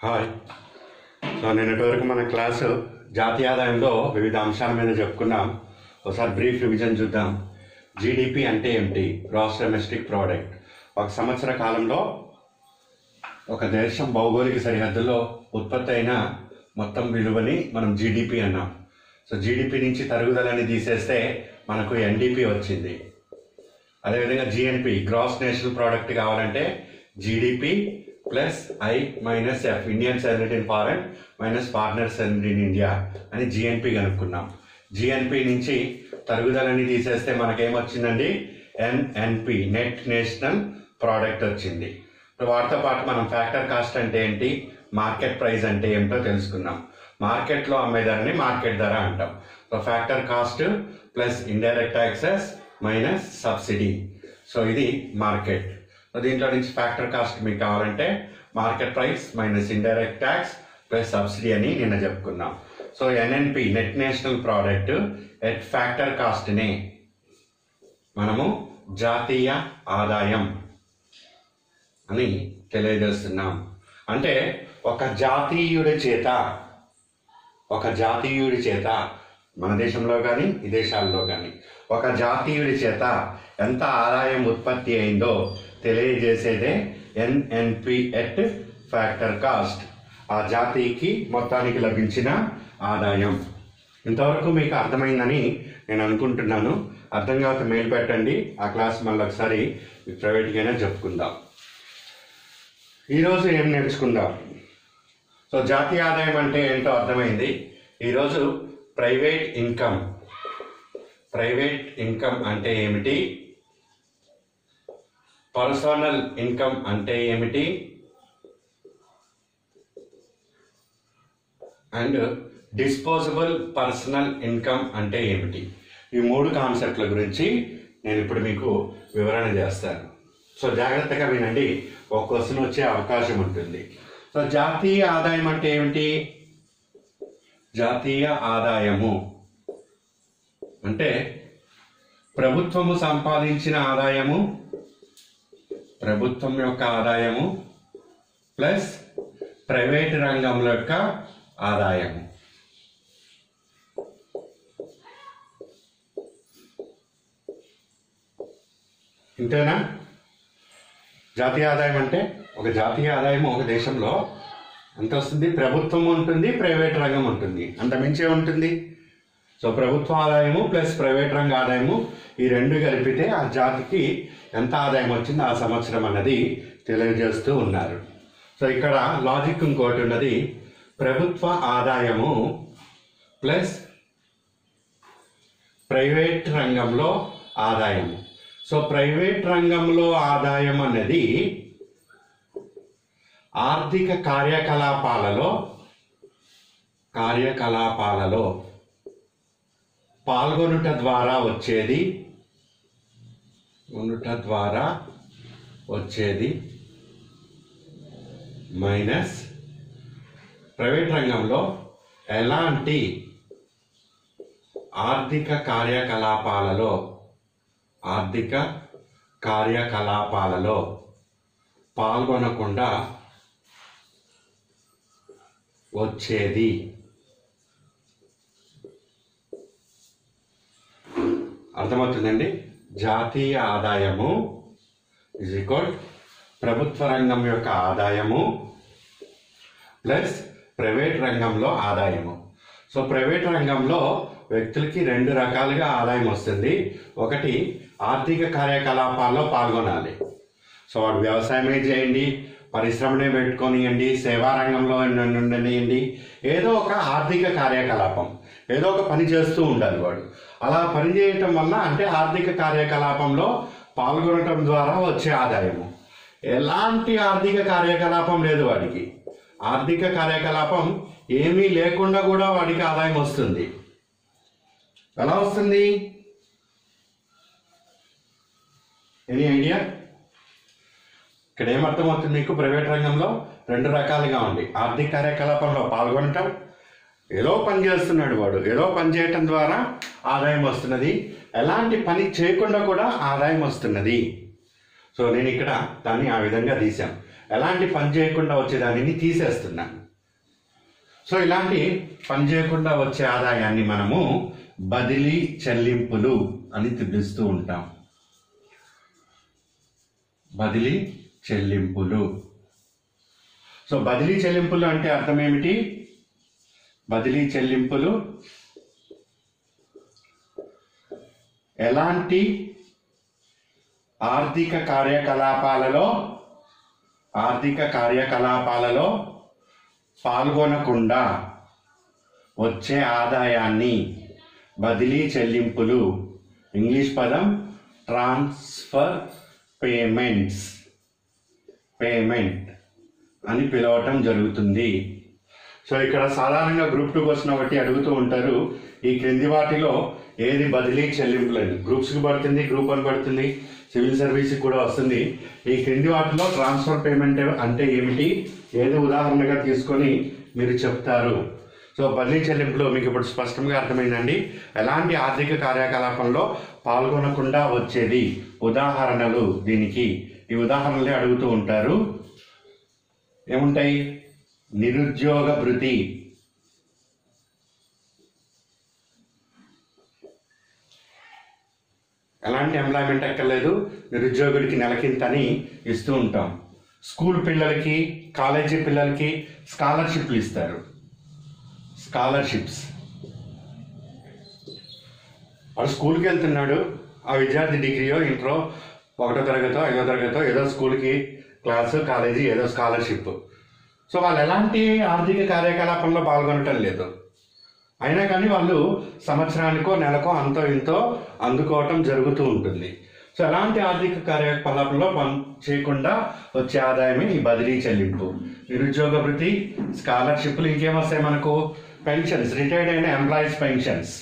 hi so నిన్నటి వరకు మన క్లాసు జాతీయ ఆదాయంలో వివిధ అంశాల మీద చెప్పుకున్నాం ఒకసారి బ్రీఫ్ రివిజన్ చూద్దాం జీడిపి అంటే ఏమిటి గ్రాస్ డొమెస్టిక్ ప్రోడక్ట్ ఒక సంవత్సర కాలంలో ఒక దేశం భౌగోళిక సరిహద్దులో ఉత్పత్తి అయిన మొత్తం విలువని మనం జీడిపి అన్నాం సో జీడిపి నుంచి తరుగుదలని తీసేస్తే మనకు ఎన్డిపి వచ్చింది అదేవిధంగా జిఎన్పి గ్రాస్ నేషనల్ ప్రోడక్ట్ కావాలంటే GDP plus I minus F Indian సెర్నిట్ ఇన్ ఫారెన్ మైనస్ ఫారినర్ సెర్నిట్ ఇన్ ఇండియా అని జిఎన్పి కనుక్కున్నాం జిఎన్పి నుంచి తరుగుదలని తీసేస్తే మనకేమొచ్చిందండి ఎన్ఎన్పి నెట్ నేషనల్ ప్రోడక్ట్ వచ్చింది ఇప్పుడు వాటితో పాటు మనం ఫ్యాక్టర్ కాస్ట్ అంటే ఏంటి మార్కెట్ ప్రైస్ అంటే ఏమిటో తెలుసుకున్నాం మార్కెట్లో అమ్మే ధరని మార్కెట్ ధర అంటాం so factor cost plus indirect taxes minus subsidy so ఇది మార్కెట్ సో దీంట్లో నుంచి ఫ్యాక్టర్ కాస్ట్ మీకు కావాలంటే market price minus indirect tax plus subsidy అని నిన్న చెప్పుకున్నాం so NNP net national product at factor కాస్ట్ని మనము జాతీయ ఆదాయం అని తెలియజేస్తున్నాం అంటే ఒక జాతీయుడి చేత ఒక జాతీయుడి చేత మన దేశంలో కానీ విదేశాల్లో కానీ ఒక జాతీయుడి చేత ఎంత ఆదాయం ఉత్పత్తి అయిందో తెలియజేసేదే ఎన్ఎన్పి ఎట్ ఫ్యాక్టర్ కాస్ట్ ఆ జాతీయకి మొత్తానికి లభించిన ఆదాయం ఇంతవరకు మీకు అర్థమైందని నేను అనుకుంటున్నాను అర్థం కాక మెయిల్ పెట్టండి ఆ క్లాస్ మళ్ళీ ఒకసారి ప్రైవేట్గానే చెప్పుకుందాం ఈరోజు ఏం నేర్చుకుందాం సో జాతీయ ఆదాయం అంటే ఏంటో అర్థమైంది ఈరోజు ప్రైవేట్ ఇన్కమ్ ప్రైవేట్ ఇన్కమ్ అంటే ఏమిటి పర్సనల్ ఇన్కమ్ అంటే ఏమిటి అండ్ డిస్పోజబుల్ పర్సనల్ ఇన్కమ్ అంటే ఏమిటి ఈ మూడు కాన్సెప్ట్ల గురించి నేను ఇప్పుడు మీకు వివరణ చేస్తాను సో జాగ్రత్తగా వినండి ఒక క్వశ్చన్ వచ్చే అవకాశం ఉంటుంది సో జాతీయ ఆదాయం అంటే ఏమిటి జాతీయ ఆదాయము అంటే ప్రభుత్వము సంపాదించిన ఆదాయము ప్రభుత్వం యొక్క ఆదాయము ప్లస్ ప్రైవేట్ రంగంలో యొక్క ఆదాయము ఇంతేనా జాతీయ ఆదాయం అంటే ఒక జాతీయ ఆదాయం ఒక దేశంలో ఎంత వస్తుంది ప్రభుత్వం ఉంటుంది ప్రైవేట్ రంగం ఉంటుంది అంత మించే ఉంటుంది సో ప్రభుత్వ ఆదాయము ప్లస్ ప్రైవేట్ రంగ ఆదాయము ఈ రెండు కలిపితే ఆ జాతికి ఎంత ఆదాయం వచ్చిందో ఆ సంవత్సరం అన్నది తెలియజేస్తూ ఉన్నారు సో ఇక్కడ లాజిక్ ఇంకోటి ఉన్నది ప్రభుత్వ ఆదాయము ప్లస్ ప్రైవేట్ రంగంలో ఆదాయము సో ప్రైవేట్ రంగంలో ఆదాయం అన్నది ఆర్థిక కార్యకలాపాలలో కార్యకలాపాలలో పాల్గొనుట ద్వారా వచ్చేది కొనుట ద్వారా వచ్చేది మైనస్ ప్రైవేట్ రంగంలో ఎలాంటి ఆర్థిక కార్యకలాపాలలో ఆర్థిక కార్యకలాపాలలో పాల్గొనకుండా వచ్చేది అర్థమవుతుందండి జాతీయ ఆదాయము ఇజ్ ఈక్వల్ ప్రభుత్వ రంగం యొక్క ఆదాయము ప్లస్ ప్రైవేట్ రంగంలో ఆదాయము సో ప్రైవేట్ రంగంలో వ్యక్తులకి రెండు రకాలుగా ఆదాయం వస్తుంది ఒకటి ఆర్థిక కార్యకలాపాల్లో పాల్గొనాలి సో వాడు వ్యవసాయమే చేయండి పరిశ్రమనే పెట్టుకొనియండి సేవా రంగంలో ఉండనియండి ఏదో ఒక ఆర్థిక కార్యకలాపం ఏదో ఒక పని చేస్తూ ఉండాలి వాడు అలా పని చేయటం వల్ల అంటే ఆర్థిక కార్యకలాపంలో పాల్గొనటం ద్వారా వచ్చే ఆదాయము ఎలాంటి ఆర్థిక కార్యకలాపం లేదు వాడికి ఆర్థిక కార్యకలాపం ఏమీ లేకుండా కూడా వాడికి ఆదాయం వస్తుంది ఎలా వస్తుంది ఎనీ ఐడియా ఇక్కడ ఏమర్థమవుతుంది మీకు ప్రైవేట్ రంగంలో రెండు రకాలుగా ఉంది ఆర్థిక కార్యకలాపంలో పాల్గొనటం ఏదో పని చేస్తున్నాడు వాడు ఏదో పని చేయటం ద్వారా ఆదాయం వస్తున్నది ఎలాంటి పని చేయకుండా కూడా ఆదాయం వస్తున్నది సో నేను ఇక్కడ దాన్ని ఆ విధంగా తీశాను ఎలాంటి పని చేయకుండా వచ్చే దానిని తీసేస్తున్నాను సో ఇలాంటి పని చేయకుండా వచ్చే ఆదాయాన్ని మనము బదిలీ చెల్లింపులు అని పిలుస్తూ ఉంటాం బదిలీ చెల్లింపులు సో బదిలీ చెల్లింపులు అంటే అర్థం ఏమిటి బదిలీ చెల్లింపులు ఎలాంటి ఆర్థిక కార్యకలాపాలలో ఆర్థిక కార్యకలాపాలలో పాల్గొనకుండా వచ్చే ఆదాయాన్ని బదిలీ చెల్లింపులు ఇంగ్లీష్ పదం ట్రాన్స్ఫర్ పేమెంట్స్ పేమెంట్ అని పిలవటం జరుగుతుంది సో ఇక్కడ సాధారణంగా గ్రూప్ టూ క్వశ్చన్ ఒకటి అడుగుతూ ఉంటారు ఈ క్రింది వాటిలో ఏది బదిలీ చెల్లింపులని గ్రూప్స్కి పడుతుంది గ్రూప్ వన్ పడుతుంది సివిల్ సర్వీస్కి కూడా వస్తుంది ఈ క్రింది వాటిలో ట్రాన్స్ఫర్ పేమెంట్ అంటే ఏమిటి ఏది ఉదాహరణగా తీసుకొని మీరు చెప్తారు సో బదిలీ చెల్లింపులు మీకు ఇప్పుడు స్పష్టంగా అర్థమైందండి ఎలాంటి ఆర్థిక కార్యకలాపంలో పాల్గొనకుండా వచ్చేది ఉదాహరణలు దీనికి ఈ ఉదాహరణలే అడుగుతూ ఉంటారు ఏముంటాయి నిరుద్యోగ భృతి ఎలాంటి ఎంప్లాయ్మెంట్ ఎక్కర్లేదు నిరుద్యోగుడికి నెలకింతని ఇస్తూ ఉంటాం స్కూల్ పిల్లలకి కాలేజీ పిల్లలకి స్కాలర్షిప్లు ఇస్తారు స్కాలర్షిప్స్ వాడు స్కూల్కి వెళ్తున్నాడు ఆ విద్యార్థి డిగ్రీయో ఇంటరో ఒకటో తరగతో ఐదో తరగతో ఏదో స్కూల్కి క్లాసు కాలేజీ ఏదో స్కాలర్షిప్ సో వాళ్ళు ఎలాంటి ఆర్థిక కార్యకలాపంలో పాల్గొనటం లేదు అయినా కానీ వాళ్ళు సంవత్సరానికో నెలకో అంతో ఇంతో అందుకోవటం జరుగుతూ ఉంటుంది సో ఎలాంటి ఆర్థిక కార్యకలాపంలో పని చేయకుండా వచ్చే ఆదాయమే ఈ బదిలీ చెల్లింపు నిరుద్యోగ వృత్తి స్కాలర్షిప్లు ఇంకేమొస్తాయి మనకు పెన్షన్స్ రిటైర్డ్ అయిన ఎంప్లాయీస్ పెన్షన్స్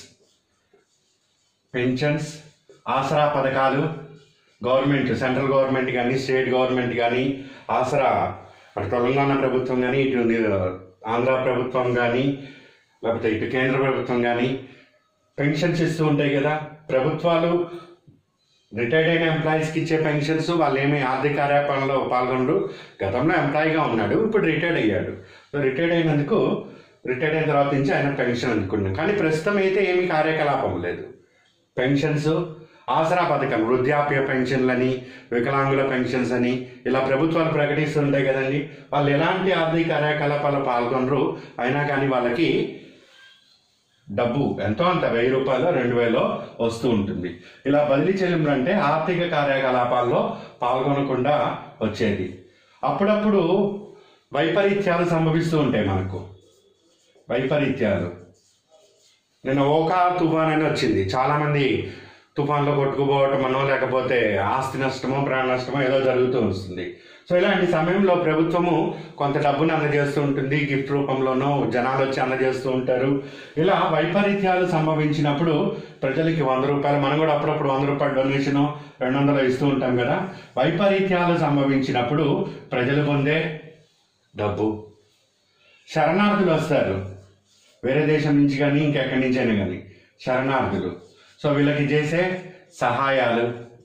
పెన్షన్స్ ఆసరా పథకాలు గవర్నమెంట్ సెంట్రల్ గవర్నమెంట్ కానీ స్టేట్ గవర్నమెంట్ కానీ ఆసరా అటు తెలంగాణ ప్రభుత్వం కానీ ఇటు ని- ఆంధ్ర ప్రభుత్వం కానీ లేకపోతే ఇటు కేంద్ర ప్రభుత్వం కానీ పెన్షన్స్ ఇస్తూ ఉంటాయి కదా ప్రభుత్వాలు రిటైర్డ్ అయిన ఎంప్లాయీస్కి ఇచ్చే పెన్షన్స్ వాళ్ళు ఏమి ఆర్థిక కార్యక్రమంలో పాల్గొనరు గతంలో ఎంప్లాయీగా ఉన్నాడు ఇప్పుడు రిటైర్డ్ అయ్యాడు సో రిటైర్డ్ అయినందుకు రిటైర్డ్ అయిన తర్వాత నుంచి ఆయన పెన్షన్ అందుకున్నాడు కానీ ప్రస్తుతం అయితే ఏమీ కార్యకలాపం లేదు పెన్షన్స్ ఆసరా పథకం వృద్ధాప్య పెన్షన్లని వికలాంగుల పెన్షన్స్ అని ఇలా ప్రభుత్వాలు ప్రకటిస్తుంటాయి కదండి వాళ్ళు ఎలాంటి ఆర్థిక కార్యకలాపాలు పాల్గొనరు అయినా కానీ వాళ్ళకి డబ్బు ఎంతో అంత వెయ్యి రూపాయలు రెండు వేలో వస్తూ ఉంటుంది ఇలా బదిలీ చెల్లింపులు అంటే ఆర్థిక కార్యకలాపాల్లో పాల్గొనకుండా వచ్చేది అప్పుడప్పుడు వైపరీత్యాలు సంభవిస్తూ ఉంటాయి మనకు వైపరీత్యాలు నిన్న ఓకా తుఫాన్ అని వచ్చింది చాలా మంది తుఫాన్లో కొట్టుకుపోవటం అనో లేకపోతే ఆస్తి నష్టమో ప్రాణ నష్టమో ఏదో జరుగుతూ వస్తుంది సో ఇలాంటి సమయంలో ప్రభుత్వము కొంత డబ్బును అందజేస్తూ ఉంటుంది గిఫ్ట్ రూపంలోనో జనాలు వచ్చి అందజేస్తూ ఉంటారు ఇలా వైపరీత్యాలు సంభవించినప్పుడు ప్రజలకి వంద రూపాయలు మనం కూడా అప్పుడప్పుడు వంద రూపాయలు డొనేషన్ రెండు వందలు ఇస్తూ ఉంటాం కదా వైపరీత్యాలు సంభవించినప్పుడు ప్రజలు పొందే డబ్బు శరణార్థులు వస్తారు వేరే దేశం నుంచి కానీ ఇంకెక్కడి నుంచి అయినా కానీ శరణార్థులు సో వీళ్ళకి చేసే సహాయాలు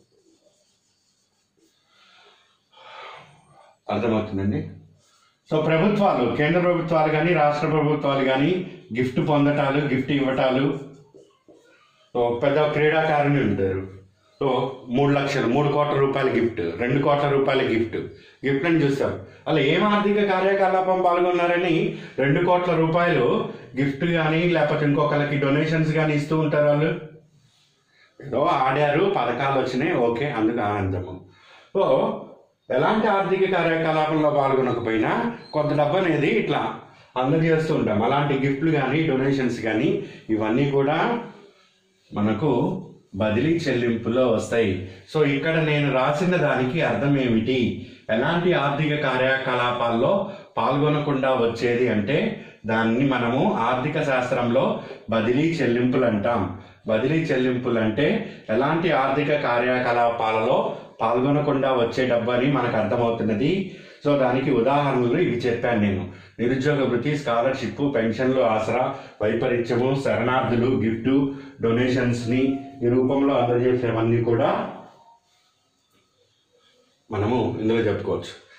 అర్థమవుతుందండి సో ప్రభుత్వాలు కేంద్ర ప్రభుత్వాలు కానీ రాష్ట్ర ప్రభుత్వాలు కానీ గిఫ్ట్ పొందటాలు గిఫ్ట్ ఇవ్వటాలు సో పెద్ద క్రీడాకారుని ఉంటారు సో మూడు లక్షలు మూడు కోట్ల రూపాయల గిఫ్ట్ రెండు కోట్ల రూపాయల గిఫ్ట్ గిఫ్ట్ అని చూస్తాం అలా ఏం ఆర్థిక కార్యకలాపం పాల్గొన్నారని రెండు కోట్ల రూపాయలు గిఫ్ట్ కానీ లేకపోతే ఇంకొకరికి డొనేషన్స్ కానీ ఇస్తూ ఉంటారు వాళ్ళు ఏదో ఆడారు పథకాలు వచ్చినాయి ఓకే అందుకు ఆనందము సో ఎలాంటి ఆర్థిక కార్యకలాపంలో పాల్గొనకపోయినా కొంత డబ్బు అనేది ఇట్లా అందజేస్తూ ఉంటాం అలాంటి గిఫ్ట్లు కానీ డొనేషన్స్ కానీ ఇవన్నీ కూడా మనకు బదిలీ చెల్లింపులో వస్తాయి సో ఇక్కడ నేను రాసిన దానికి అర్థం ఏమిటి ఎలాంటి ఆర్థిక కార్యకలాపాల్లో పాల్గొనకుండా వచ్చేది అంటే దాన్ని మనము ఆర్థిక శాస్త్రంలో బదిలీ చెల్లింపులు అంటాం బదిలీ చెల్లింపులు అంటే ఎలాంటి ఆర్థిక కార్యకలాపాలలో పాల్గొనకుండా వచ్చే డబ్బు అని మనకు అర్థమవుతున్నది సో దానికి ఉదాహరణలు ఇవి చెప్పాను నేను నిరుద్యోగ వృత్తి స్కాలర్షిప్ పెన్షన్లు ఆసరా వైపరీత్యము శరణార్థులు గిఫ్ట్ డొనేషన్స్ని ఈ రూపంలో అందజేసేవన్నీ కూడా మనము ఇందులో చెప్పుకోవచ్చు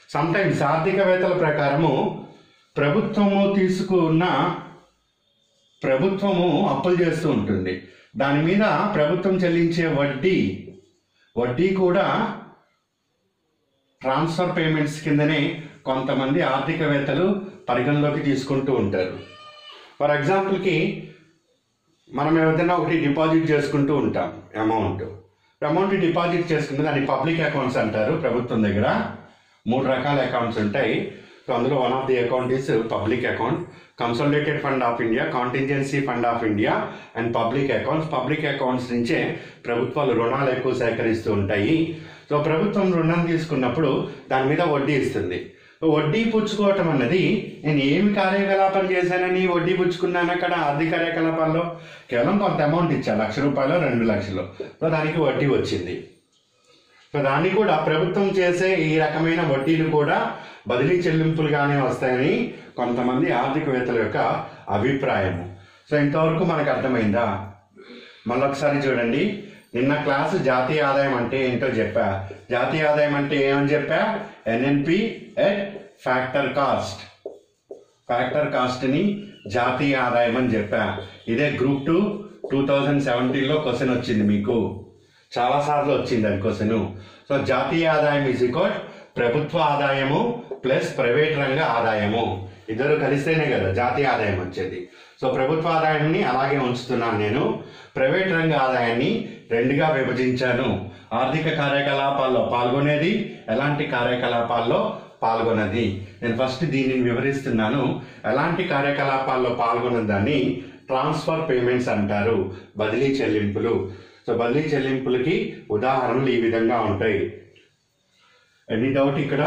సమ్టైమ్స్ ఆర్థికవేత్తల ప్రకారము ప్రభుత్వము తీసుకున్న ప్రభుత్వము అప్పులు చేస్తూ ఉంటుంది దాని మీద ప్రభుత్వం చెల్లించే వడ్డీ వడ్డీ కూడా ట్రాన్స్ఫర్ పేమెంట్స్ కిందనే కొంతమంది ఆర్థికవేత్తలు పరిగణలోకి తీసుకుంటూ ఉంటారు ఫర్ ఎగ్జాంపుల్కి మనం ఏదైనా ఒకటి డిపాజిట్ చేసుకుంటూ ఉంటాం అమౌంట్ అమౌంట్ డిపాజిట్ చేసుకుంటే దాన్ని పబ్లిక్ అకౌంట్స్ అంటారు ప్రభుత్వం దగ్గర మూడు రకాల అకౌంట్స్ ఉంటాయి సో అందులో one of the account is public account consolidated fund of India contingency fund of India and public accounts public accounts నుంచే ప్రభుత్వాలు రుణాలు ఎక్కువ సేకరిస్తూ ఉంటాయి సో ప్రభుత్వం రుణం తీసుకున్నప్పుడు దాని మీద వడ్డీ ఇస్తుంది వడ్డీ పుచ్చుకోవటం అన్నది నేను ఏమి కార్యకలాపం చేశానని వడ్డీ పుచ్చుకున్నాను అక్కడ ఆర్థిక కార్యకలాపాల్లో కేవలం కొంత అమౌంట్ ఇచ్చా లక్ష రూపాయలు రెండు లక్షలు సో దానికి వడ్డీ వచ్చింది సో దాన్ని కూడా ప్రభుత్వం చేసే ఈ రకమైన వడ్డీలు కూడా బదిలీ చెల్లింపులుగానే వస్తాయని కొంతమంది ఆర్థికవేత్తల యొక్క అభిప్రాయము సో ఇంతవరకు మనకు అర్థమైందా మళ్ళొకసారి చూడండి నిన్న క్లాసు జాతీయ ఆదాయం అంటే ఏంటో చెప్పా జాతీయ ఆదాయం అంటే ఏమని చెప్పా NNP at factor cost factor కాస్ట్ని జాతీయ ఆదాయం అని చెప్పా ఇదే గ్రూప్ టూ టూ థౌజండ్ సెవెంటీన్లో క్వశ్చన్ వచ్చింది మీకు చాలా సార్లు వచ్చింది అది క్వశ్చన్ సో జాతీయ ఆదాయం ఈజ్ ఈక్వల్ ప్రభుత్వ ఆదాయము ప్లస్ ప్రైవేట్ రంగ ఆదాయము ఇద్దరు కలిస్తేనే కదా జాతీయ ఆదాయం వచ్చేది సో ప్రభుత్వ ఆదాయాన్ని అలాగే ఉంచుతున్నాను నేను ప్రైవేట్ రంగ ఆదాయాన్ని రెండుగా విభజించాను ఆర్థిక కార్యకలాపాల్లో పాల్గొనేది ఎలాంటి కార్యకలాపాల్లో పాల్గొన్నది నేను ఫస్ట్ దీనిని వివరిస్తున్నాను ఎలాంటి కార్యకలాపాల్లో పాల్గొన్న దాన్ని ట్రాన్స్ఫర్ పేమెంట్స్ అంటారు బదిలీ చెల్లింపులు సో బదిలీ చెల్లింపులకి ఉదాహరణలు ఈ విధంగా ఉంటాయి ఎనీ డౌట్ ఇక్కడ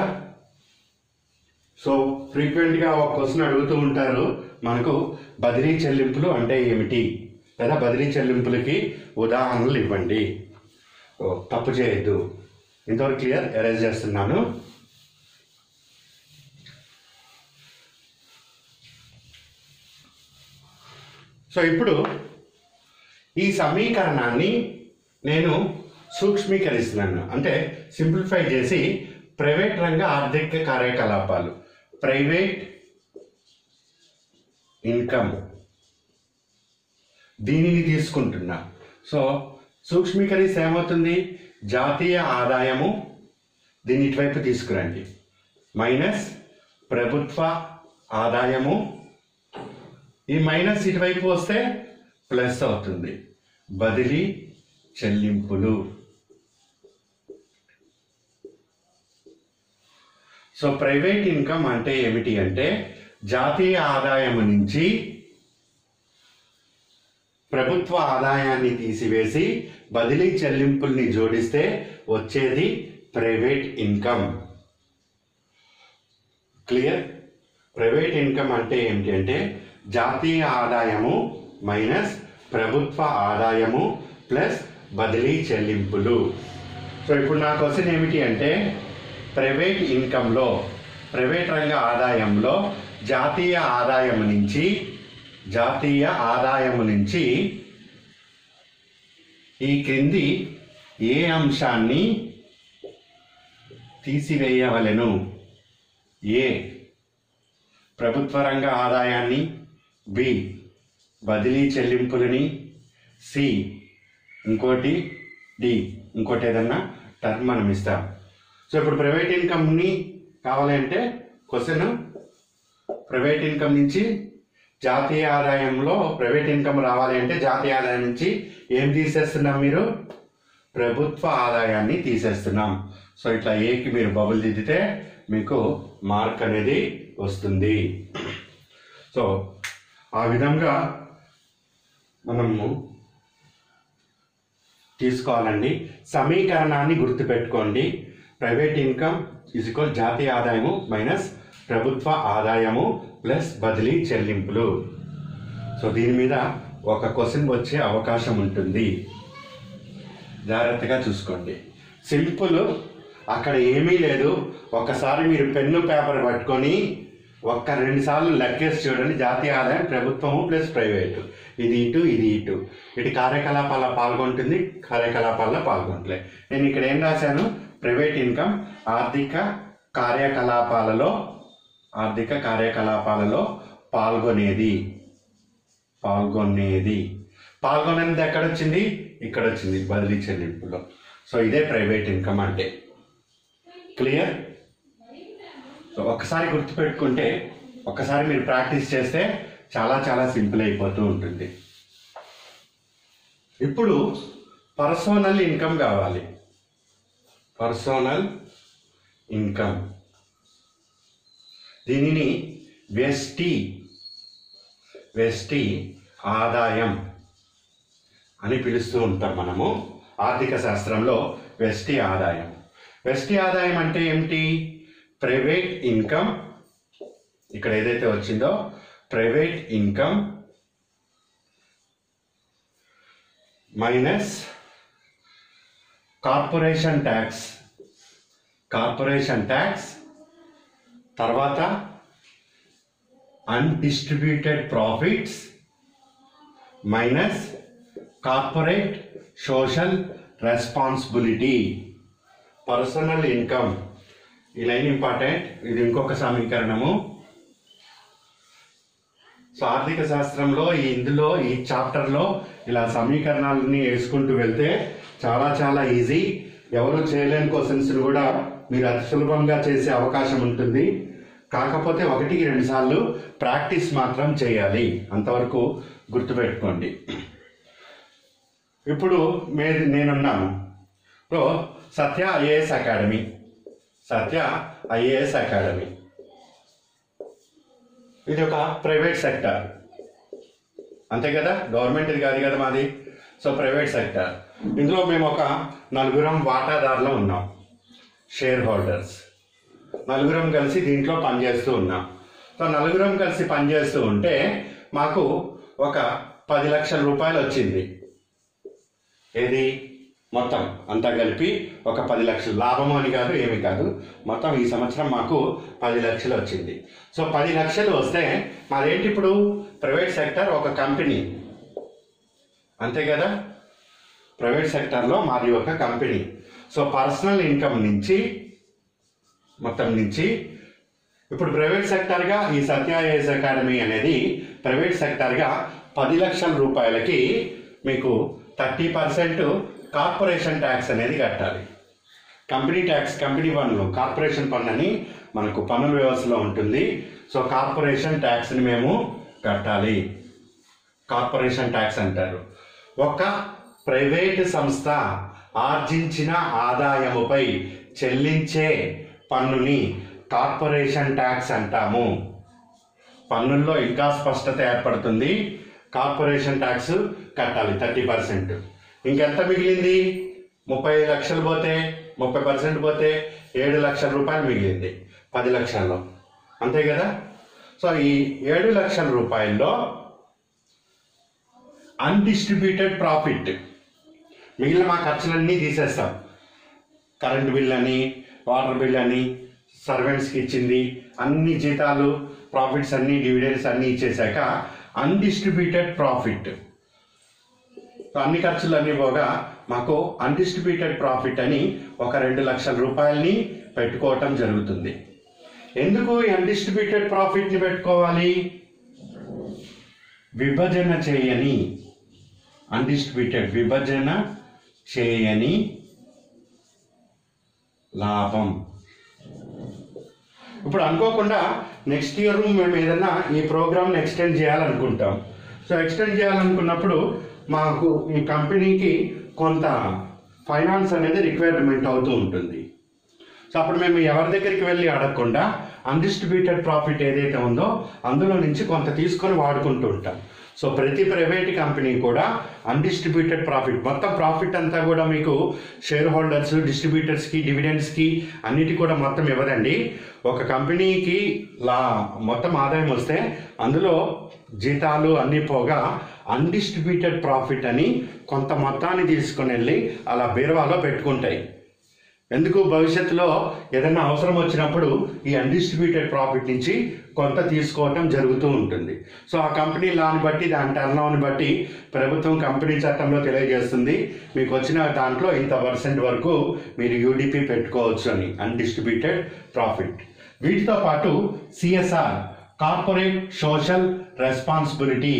సో ఫ్రీక్వెంట్గా ఒక క్వశ్చన్ అడుగుతూ ఉంటారు మనకు బదిలీ చెల్లింపులు అంటే ఏమిటి లేదా బదిలీ చెల్లింపులకి ఉదాహరణలు ఇవ్వండి ఓ, తప్పు చేయొద్దు ఇంతవరకు క్లియర్ ఎరేజ్ చేస్తున్నాను సో ఇప్పుడు ఈ సమీకరణాన్ని నేను సూక్ష్మీకరిస్తున్నాను అంటే సింప్లిఫై చేసి ప్రైవేట్ రంగ ఆర్థిక కార్యకలాపాలు ప్రైవేట్ ఇన్కమ్ దీనిని తీసుకుంటున్నా సో సూక్ష్మీకరిస్తే ఏమవుతుంది జాతీయ ఆదాయము దీన్ని ఇటువైపు తీసుకురండి మైనస్ ప్రభుత్వ ఆదాయము ఈ మైనస్ ఇటువైపు వస్తే ప్లస్ అవుతుంది బదిలీ చెల్లింపులు సో ప్రైవేట్ ఇన్కమ్ అంటే ఏమిటి అంటే జాతీయ ఆదాయం నుంచి ప్రభుత్వ ఆదాయాన్ని తీసివేసి బదిలీ చెల్లింపుల్ని జోడిస్తే వచ్చేది private income clear private income అంటే ఏమిటి అంటే జాతీయ ఆదాయము మైనస్ ప్రభుత్వ ఆదాయము ప్లస్ బదిలీ చెల్లింపులు సో ఇప్పుడు నా క్వశ్చన్ ఏమిటి అంటే ప్రైవేట్ ఇన్కంలో ప్రైవేట్ రంగ ఆదాయంలో జాతీయ ఆదాయం నుంచి జాతీయ ఆదాయము నుంచి ఈ క్రింది ఏ అంశాన్ని తీసివేయవలెను ఏ ప్రభుత్వ రంగ ఆదాయాన్ని బి బదిలీ చెల్లింపులని సి ఇంకోటి డి ఇంకోటి ఏదన్నా టర్మ్ మనం ఇస్తాం సో ఇప్పుడు ప్రైవేట్ ఇన్కమ్ని కావాలంటే క్వశ్చన్ ప్రైవేట్ ఇన్కమ్ నుంచి జాతీయ ఆదాయంలో ప్రైవేట్ ఇన్కమ్ రావాలి అంటే జాతీయ ఆదాయం నుంచి ఏం తీసేస్తున్నాం మీరు ప్రభుత్వ ఆదాయాన్ని తీసేస్తున్నాం సో ఇట్లా ఏకి మీరు బబుల్ దిద్దితే మీకు మార్క్ అనేది వస్తుంది సో ఆ విధంగా మనము తీసుకోవాలండి సమీకరణాన్ని గుర్తుపెట్టుకోండి ప్రైవేట్ ఇన్కమ్ ఇజ్ ఈక్వల్ జాతీయ ఆదాయము మైనస్ ప్రభుత్వ ఆదాయము ప్లస్ బదిలీ చెల్లింపులు సో దీని మీద ఒక క్వశ్చన్ వచ్చే అవకాశం ఉంటుంది జాగ్రత్తగా చూసుకోండి సింపుల్ అక్కడ ఏమీ లేదు ఒకసారి మీరు పెన్ను పేపర్ పట్టుకొని ఒక్క రెండు సార్లు లెక్కేసి చూడండి జాతీయ ఆదాయం ప్రభుత్వము ప్లస్ ప్రైవేటు ఇది ఇటు ఇది ఇటు ఇటు కార్యకలాపాల్లో పాల్గొంటుంది కార్యకలాపాల్లో పాల్గొంటలే నేను ఇక్కడ ఏం రాశాను ప్రైవేట్ ఇన్కమ్ ఆర్థిక కార్యకలాపాలలో ఆర్థిక కార్యకలాపాలలో పాల్గొనేది పాల్గొనేది పాల్గొనేది ఎక్కడ వచ్చింది ఇక్కడ వచ్చింది బదిలీ చెల్లింపులో సో ఇదే ప్రైవేట్ ఇన్కమ్ అంటే క్లియర్ సో ఒకసారి గుర్తుపెట్టుకుంటే ఒకసారి మీరు ప్రాక్టీస్ చేస్తే చాలా చాలా సింపుల్ అయిపోతూ ఉంటుంది ఇప్పుడు పర్సోనల్ ఇన్కమ్ కావాలి పర్సోనల్ ఇన్కమ్ దీనిని వెస్టి వెస్టి ఆదాయం అని పిలుస్తూ ఉంటాం మనము ఆర్థిక శాస్త్రంలో వెస్టి ఆదాయం వెస్టి ఆదాయం అంటే ఏమిటి ప్రైవేట్ ఇన్కమ్ ఇక్కడ ఏదైతే వచ్చిందో private income minus corporation tax corporation tax తర్వాత undistributed profits minus corporate social responsibility personal income ఈ లైన్ ఇంపార్టెంట్ ఇది ఇంకొక సమీకరణము సో ఆర్థిక శాస్త్రంలో ఈ ఇందులో ఈ చాప్టర్లో ఇలా సమీకరణాలని వేసుకుంటూ వెళ్తే చాలా చాలా ఈజీ ఎవరు చేయలేని క్వశ్చన్స్ కూడా మీరు అతి సులభంగా చేసే అవకాశం ఉంటుంది కాకపోతే ఒకటికి రెండు సార్లు ప్రాక్టీస్ మాత్రం చేయాలి అంతవరకు గుర్తుపెట్టుకోండి ఇప్పుడు మే నేనున్నాను so Satya IAS academy Satya IAS academy ఇది ఒక ప్రైవేట్ సెక్టర్ అంతే కదా గవర్నమెంట్ ఇది కాదు కదా మాది సో ప్రైవేట్ సెక్టర్ ఇందులో మేము ఒక నలుగురం వాటాదారులు ఉన్నాం షేర్ హోల్డర్స్ నలుగురం కలిసి దీంట్లో పనిచేస్తూ ఉన్నాం సో నలుగురం కలిసి పనిచేస్తూ ఉంటే మాకు ఒక పది లక్షల రూపాయలు వచ్చింది ఏది మొత్తం అంతా కలిపి ఒక పది లక్షలు లాభము అని కాదు ఏమి కాదు మొత్తం ఈ సంవత్సరం మాకు పది లక్షలు వచ్చింది సో పది లక్షలు వస్తే మాదేంటి ఇప్పుడు ప్రైవేట్ సెక్టర్ ఒక కంపెనీ అంతే కదా ప్రైవేట్ సెక్టర్లో మాది ఒక కంపెనీ సో పర్సనల్ ఇన్కమ్ నుంచి మొత్తం నుంచి ఇప్పుడు ప్రైవేట్ సెక్టర్గా ఈ సత్య ఐఏఎస్ అకాడమీ అనేది ప్రైవేట్ సెక్టర్గా పది లక్షల రూపాయలకి మీకు థర్టీ పర్సెంట్ కార్పొరేషన్ ట్యాక్స్ అనేది కట్టాలి కంపెనీ ట్యాక్స్ కంపెనీ పన్ను కార్పొరేషన్ పన్ను అని మనకు పన్నుల వ్యవస్థలో ఉంటుంది సో కార్పొరేషన్ ట్యాక్స్ని మేము కట్టాలి కార్పొరేషన్ ట్యాక్స్ అంటారు ఒక ప్రైవేట్ సంస్థ ఆర్జించిన ఆదాయముపై చెల్లించే పన్నుని కార్పొరేషన్ ట్యాక్స్ అంటాము పన్నుల్లో ఇంకా స్పష్టత ఏర్పడుతుంది కార్పొరేషన్ ట్యాక్స్ కట్టాలి థర్టీ పర్సెంట్ ఇంకెంత మిగిలింది ముప్పై లక్షలు పోతే ముప్పై పర్సెంట్ పోతే ఏడు లక్షల రూపాయలు మిగిలింది పది లక్షల్లో అంతే కదా సో ఈ ఏడు లక్షల రూపాయల్లో అన్డిస్ట్రిబ్యూటెడ్ ప్రాఫిట్ మిగిలిన మా ఖర్చులన్నీ తీసేస్తాం కరెంట్ బిల్ అని వాటర్ బిల్ అని సర్వెంట్స్కి ఇచ్చింది అన్ని జీతాలు ప్రాఫిట్స్ అన్ని డివిడెండ్స్ అన్ని ఇచ్చేసాక అన్డిస్ట్రిబ్యూటెడ్ ప్రాఫిట్ అన్ని ఖర్చులు అన్ని పోగా మాకు అన్డిస్ట్రిబ్యూటెడ్ ప్రాఫిట్ అని ఒక రెండు లక్షల రూపాయలని పెట్టుకోవటం జరుగుతుంది ఎందుకు ఈ అన్డిస్ట్రిబ్యూటెడ్ ప్రాఫిట్ని పెట్టుకోవాలి విభజన చేయని అన్డిస్ట్రిబ్యూటెడ్ విభజన చేయని లాభం ఇప్పుడు అనుకోకుండా నెక్స్ట్ ఇయర్ మేము ఏదైనా ఈ ప్రోగ్రామ్ని ఎక్స్టెండ్ చేయాలనుకుంటాం సో ఎక్స్టెండ్ చేయాలనుకున్నప్పుడు మాకు ఈ కంపెనీకి కొంత ఫైనాన్స్ అనేది రిక్వైర్మెంట్ అవుతూ ఉంటుంది సో అప్పుడు మేము ఎవరి దగ్గరికి వెళ్ళి అడగకుండా అన్డిస్ట్రిబ్యూటెడ్ ప్రాఫిట్ ఏదైతే ఉందో అందులో నుంచి కొంత తీసుకొని వాడుకుంటూ ఉంటాం సో ప్రతి ప్రైవేట్ కంపెనీ కూడా అన్డిస్ట్రిబ్యూటెడ్ ప్రాఫిట్ మొత్తం ప్రాఫిట్ అంతా కూడా మీకు షేర్ హోల్డర్స్ డిస్ట్రిబ్యూటర్స్కి డివిడెండ్స్కి అన్నిటి కూడా మొత్తం ఇవ్వదండి ఒక కంపెనీకి లా మొత్తం ఆదాయం వస్తే అందులో జీతాలు అన్నీ పోగా అన్డిస్ట్రిబ్యూటెడ్ ప్రాఫిట్ అని కొంత మొత్తాన్ని తీసుకొని వెళ్ళి అలా బీరువాలో పెట్టుకుంటాయి ఎందుకు భవిష్యత్తులో ఏదైనా అవసరం వచ్చినప్పుడు ఈ అన్డిస్ట్రిబ్యూటెడ్ ప్రాఫిట్ నుంచి కొంత తీసుకోవటం జరుగుతూ ఉంటుంది సో ఆ కంపెనీ లాని బట్టి దాని టర్న్ బట్టి ప్రభుత్వం కంపెనీ చట్టంలో తెలియజేస్తుంది మీకు వచ్చిన దాంట్లో ఇంత పర్సెంట్ వరకు మీరు యూడిపి పెట్టుకోవచ్చు అని అన్డిస్ట్రిబ్యూటెడ్ ప్రాఫిట్ వీటితో పాటు సిఎస్ఆర్ కార్పొరేట్ సోషల్ రెస్పాన్సిబిలిటీ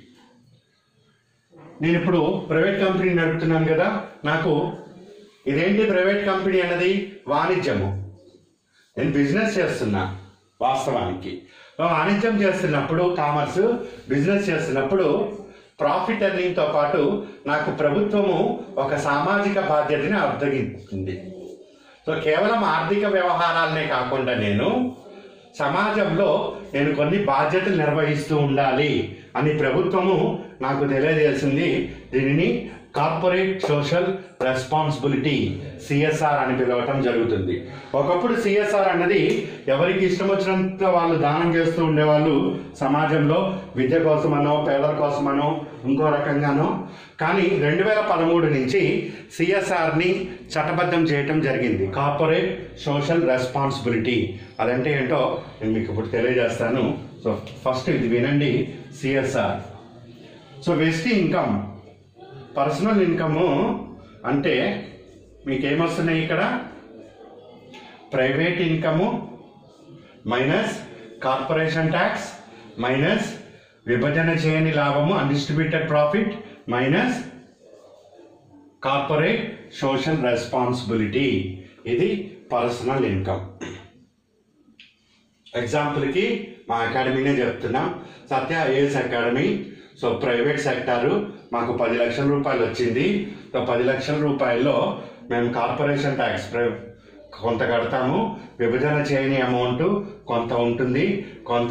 నేను ఇప్పుడు ప్రైవేట్ కంపెనీ నడుపుతున్నాను కదా నాకు ఇదేంటి ప్రైవేట్ కంపెనీ అన్నది వాణిజ్యము నేను బిజినెస్ చేస్తున్నా వాస్తవానికి వాణిజ్యం చేస్తున్నప్పుడు కామర్స్ బిజినెస్ చేస్తున్నప్పుడు ప్రాఫిట్ ఎర్నింగ్తో పాటు నాకు ప్రభుత్వము ఒక సామాజిక బాధ్యతని అర్థగిస్తుంది సో కేవలం ఆర్థిక వ్యవహారాలనే కాకుండా నేను సమాజంలో నేను కొన్ని బాధ్యతలు నిర్వహిస్తూ ఉండాలి అని ప్రభుత్వము నాకు తెలియజేసింది దీనిని కార్పొరేట్ సోషల్ రెస్పాన్సిబిలిటీ సిఎస్ఆర్ అని పిలవటం జరుగుతుంది ఒకప్పుడు సిఎస్ఆర్ అన్నది ఎవరికి ఇష్టం వచ్చినంత వాళ్ళు దానం చేస్తూ ఉండేవాళ్ళు సమాజంలో విద్య కోసమనో పేదల కోసమనో ఇంకో రకంగానో కానీ రెండు వేల పదమూడు నుంచి సిఎస్ఆర్ని చట్టబద్ధం చేయటం జరిగింది కార్పొరేట్ సోషల్ రెస్పాన్సిబిలిటీ అదంటే ఏంటో నేను మీకు ఇప్పుడు తెలియజేస్తాను సో ఫస్ట్ ఇది వినండి సిఎస్ఆర్ సో వెస్ట్ ఇన్కమ్ పర్సనల్ ఇన్కమ్ అంటే మీకు ఏమొస్తున్నాయి ఇక్కడ private income minus corporation tax minus విభజన చేయని లాభము undistributed profit minus corporate social responsibility ఇది పర్సనల్ ఇన్కమ్ ఎగ్జాంపుల్కి మా అకాడమీనే చెప్తున్నాం Satya IAS academy so private sector మాకు పది లక్షల రూపాయలు వచ్చింది సో పది లక్షల రూపాయల్లో మేము కార్పొరేషన్ ట్యాక్స్ కొంత కడతాము విభజన చేయని అమౌంట్ కొంత ఉంటుంది కొంత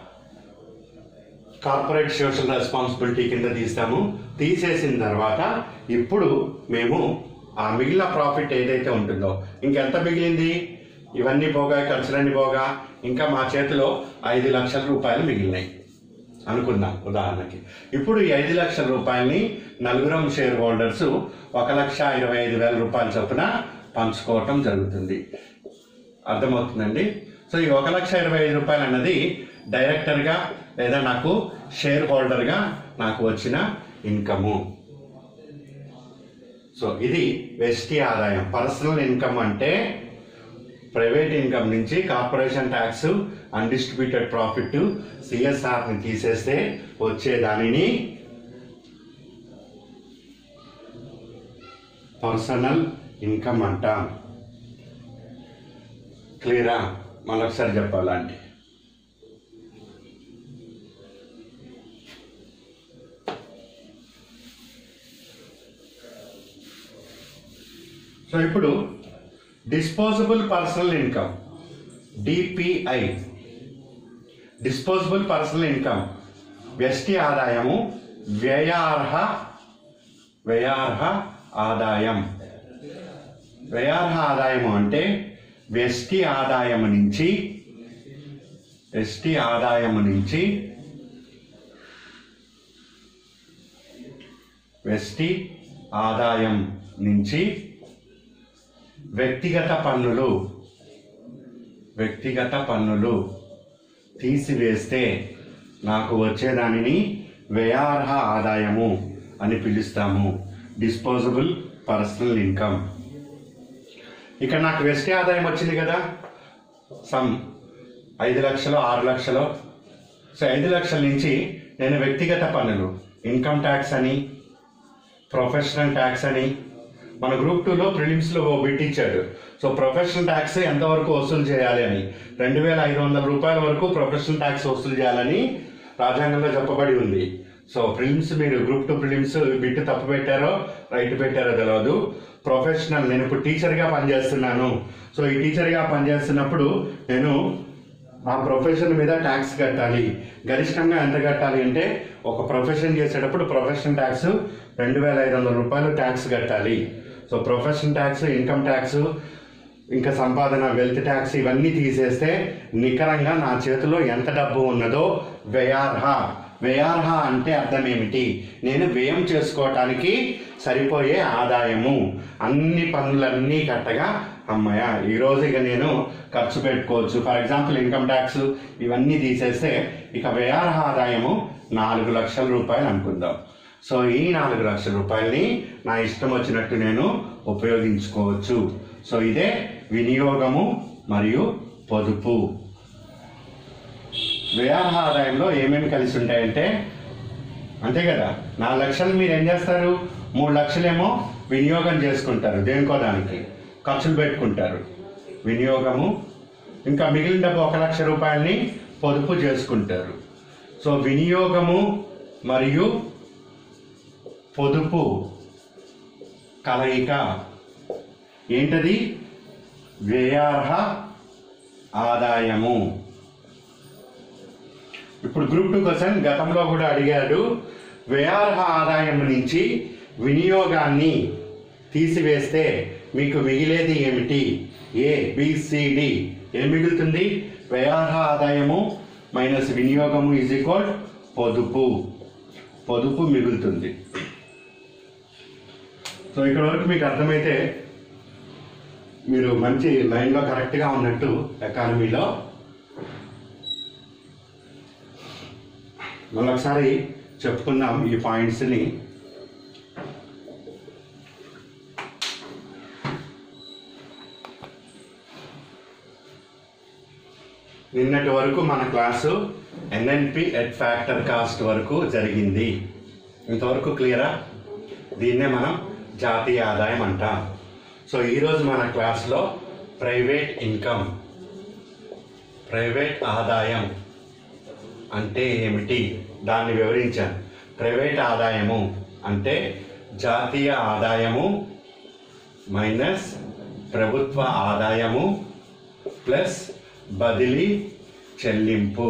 కార్పొరేట్ సోషల్ రెస్పాన్సిబిలిటీ కింద తీస్తాము తీసేసిన తర్వాత ఇప్పుడు మేము ఆ మిగిలిన ప్రాఫిట్ ఏదైతే ఉంటుందో ఇంకెంత మిగిలింది ఇవన్నీ పోగా ఖర్చులన్నీ పోగా ఇంకా మా చేతిలో ఐదు లక్షల రూపాయలు మిగిలినాయి అనుకుందాం ఉదాహరణకి ఇప్పుడు ఈ ఐదు లక్షల రూపాయలని నలుగురం షేర్ హోల్డర్స్ ఒక లక్ష ఇరవై ఐదు వేల రూపాయల చొప్పున పంచుకోవటం జరుగుతుంది అర్థమవుతుందండి సో ఈ ఒక లక్ష ఇరవై ఐదు రూపాయలు అన్నది డైరెక్టర్గా లేదా నాకు షేర్ హోల్డర్గా నాకు వచ్చిన ఇన్కము సో ఇది వెస్టీ ఆదాయం పర్సనల్ ఇన్కమ్ అంటే ప్రైవేట్ ఇన్కమ్ నుంచి కార్పొరేషన్ ట్యాక్స్ అన్డిస్ట్రిబ్యూటెడ్ ప్రాఫిట్ సిఎస్ఆర్ని తీసేస్తే వచ్చే దానిని పర్సనల్ ఇన్కమ్ అంటాం క్లియరా మళ్ళొకసారి చెప్పాలండి సో ఇప్పుడు disposable personal income DPI disposable personal income వ్యష్టి ఆదాయము వ్యయార్హ వ్యయార్హ ఆదాయం వ్యయార్హ ఆదాయము అంటే వ్యష్టి ఆదాయము నుంచి వ్యష్టి ఆదాయము నుంచి వ్యష్టి ఆదాయం నుంచి వ్యక్తిగత పన్నులు వ్యక్తిగత పన్నులు తీసివేస్తే నాకు వచ్చేదానిని వ్యయార్హ ఆదాయము అని పిలుస్తాము డిస్పోజబుల్ పర్సనల్ ఇన్కమ్ ఇక్కడ నాకు వెస్టి ఆదాయం వచ్చింది కదా సమ్ ఐదు లక్షలు ఆరు లక్షలు సో ఐదు లక్షల నుంచి నేను వ్యక్తిగత పన్నులు ఇన్కమ్ ట్యాక్స్ అని ప్రొఫెషనల్ ట్యాక్స్ అని మన గ్రూప్ టూలో ప్రిలిమ్స్లో ఓ బిట్ ఇచ్చాడు సో ప్రొఫెషనల్ ట్యాక్స్ ఎంతవరకు వసూలు చేయాలి అని రెండు వేల ఐదు వందల రూపాయల వరకు ప్రొఫెషనల్ ట్యాక్స్ వసూలు చేయాలని రాజ్యాంగంలో చెప్పబడి ఉంది సో ప్రిలిమ్స్ మీరు గ్రూప్ టూ ప్రిలిమ్స్ బిట్ తప్పు పెట్టారో రైట్ పెట్టారో తెలియదు ప్రొఫెషనల్ నేను ఇప్పుడు టీచర్గా పనిచేస్తున్నాను సో ఈ టీచర్గా పనిచేస్తున్నప్పుడు నేను ఆ ప్రొఫెషన్ మీద ట్యాక్స్ కట్టాలి గరిష్టంగా ఎంత కట్టాలి అంటే ఒక ప్రొఫెషన్ చేసేటప్పుడు ప్రొఫెషన్ ట్యాక్స్ రెండు వేల ఐదు వందల రూపాయలు ట్యాక్స్ కట్టాలి so profession tax income tax ఇంకా సంపాదన వెల్త్ ట్యాక్స్ ఇవన్నీ తీసేస్తే నికరంగా నా చేతిలో ఎంత డబ్బు ఉన్నదో వ్యయార్హ వ్యయార్హ అంటే అర్థం ఏమిటి నేను వ్యయం చేసుకోవటానికి సరిపోయే ఆదాయము అన్ని పన్నులన్నీ కట్టగా అమ్మయ్య ఈరోజు ఇక నేను ఖర్చు పెట్టుకోవచ్చు ఫర్ ఎగ్జాంపుల్ ఇన్కమ్ ట్యాక్స్ ఇవన్నీ తీసేస్తే ఇక వ్యయార్హ ఆదాయము నాలుగు లక్షల రూపాయలు అనుకుందాం సో ఈ నాలుగు లక్షల రూపాయలని నా ఇష్టం వచ్చినట్టు నేను ఉపయోగించుకోవచ్చు సో ఇదే వినియోగము మరియు పొదుపు వ్యయార్హ ఆదాయంలో ఏమేమి కలిసి ఉంటాయంటే అంతే కదా నాలుగు లక్షలు మీరు ఏం చేస్తారు మూడు లక్షలేమో వినియోగం చేసుకుంటారు దేనికో దానికి ఖర్చులు పెట్టుకుంటారు వినియోగము ఇంకా మిగిలిన డబ్బు ఒక లక్ష రూపాయలని పొదుపు చేసుకుంటారు సో వినియోగము మరియు పొదుపు కలయిక ఏంటది వ్యయార్హ ఆదాయము ఇప్పుడు గ్రూప్ టూ క్వశ్చన్ గతంలో కూడా అడిగాడు వ్యయార్హ ఆదాయం నుంచి వినియోగాన్ని తీసివేస్తే మీకు మిగిలేది ఏమిటి ఏ బిసిడి ఏం మిగులుతుంది వ్యయార్హ ఆదాయము మైనస్ వినియోగము ఈజ్ ఈక్వల్ పొదుపు పొదుపు మిగులుతుంది సో ఇక్కడ వరకు మీకు అర్థమైతే మీరు మంచి లైన్లో కరెక్ట్గా ఉన్నట్టు ఎకానమీలో మళ్ళొకసారి చెప్పుకుందాం ఈ పాయింట్స్ని నిన్నటి వరకు మన class NNP at factor cost వరకు జరిగింది ఇంతవరకు క్లియరా దీన్నే మనం జాతీయ ఆదాయం అంటాం సో ఈరోజు మన క్లాస్లో ప్రైవేట్ ఇన్కమ్ ప్రైవేట్ ఆదాయం అంటే ఏమిటి దాన్ని వివరించాను ప్రైవేట్ ఆదాయము అంటే జాతీయ ఆదాయము మైనస్ ప్రభుత్వ ఆదాయము ప్లస్ బదిలీ చెల్లింపు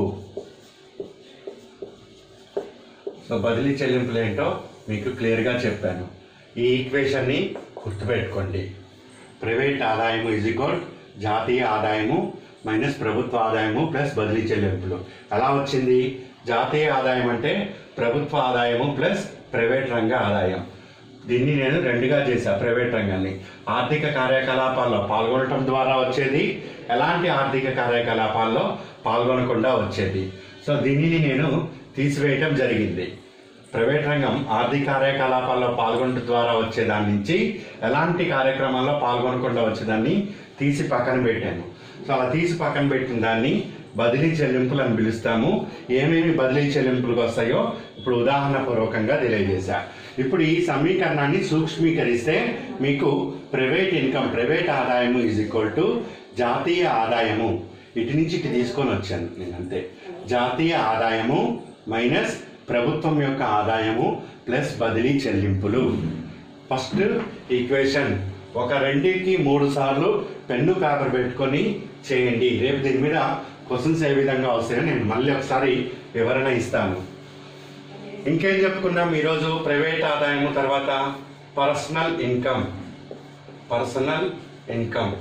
సో బదిలీ చెల్లింపులు ఏంటో మీకు క్లియర్గా చెప్పాను ఈ ఈక్వేషన్ని గుర్తుపెట్టుకోండి ప్రైవేట్ ఆదాయము ఇజ్ ఈక్వల్ జాతీయ ఆదాయము మైనస్ ప్రభుత్వ ఆదాయము ప్లస్ బదిలీ చెల్లింపులు ఎలా వచ్చింది జాతీయ ఆదాయం అంటే ప్రభుత్వ ఆదాయము ప్లస్ ప్రైవేట్ రంగ ఆదాయం దీన్ని నేను రెండుగా చేశా ప్రైవేట్ రంగాన్ని ఆర్థిక కార్యకలాపాల్లో పాల్గొనటం ద్వారా వచ్చేది ఎలాంటి ఆర్థిక కార్యకలాపాల్లో పాల్గొనకుండా వచ్చేది సో దీనిని నేను తీసివేయటం జరిగింది ప్రైవేట్ రంగం ఆర్థిక కార్యకలాపాల్లో పాల్గొనడం ద్వారా వచ్చే దాని నుంచి ఎలాంటి కార్యక్రమాల్లో పాల్గొనకుండా వచ్చేదాన్ని తీసి పక్కన పెట్టాను సో అలా తీసి పక్కన పెట్టిన దాన్ని బదిలీ చెల్లింపులు అని పిలుస్తాము ఏమేమి బదిలీ చెల్లింపులకు వస్తాయో ఇప్పుడు ఉదాహరణ పూర్వకంగా తెలియజేశా ఇప్పుడు ఈ సమీకరణాన్ని సూక్ష్మీకరిస్తే మీకు ప్రైవేట్ ఇన్కమ్ ప్రైవేట్ ఆదాయము ఈజ్ ఈక్వల్ టు జాతీయ ఆదాయము ఇటు నుంచి ఇటు తీసుకొని వచ్చాను నేను అంతే జాతీయ ఆదాయము మైనస్ ప్రభుత్వం యొక్క ఆదాయము ప్లస్ బదిలీ చెల్లింపులు ఫస్ట్ ఈక్వేషన్ ఒక రెండింటికి మూడు సార్లు పెన్ను పేపర్ పెట్టుకొని చేయండి రేపు దీని మీద క్వశ్చన్స్ ఏ విధంగా వస్తాయో నేను మళ్ళీ ఒకసారి వివరణ ఇస్తాను ఇంకేం చెప్పుకున్నాం ఈరోజు ప్రైవేట్ ఆదాయము తర్వాత personal income personal income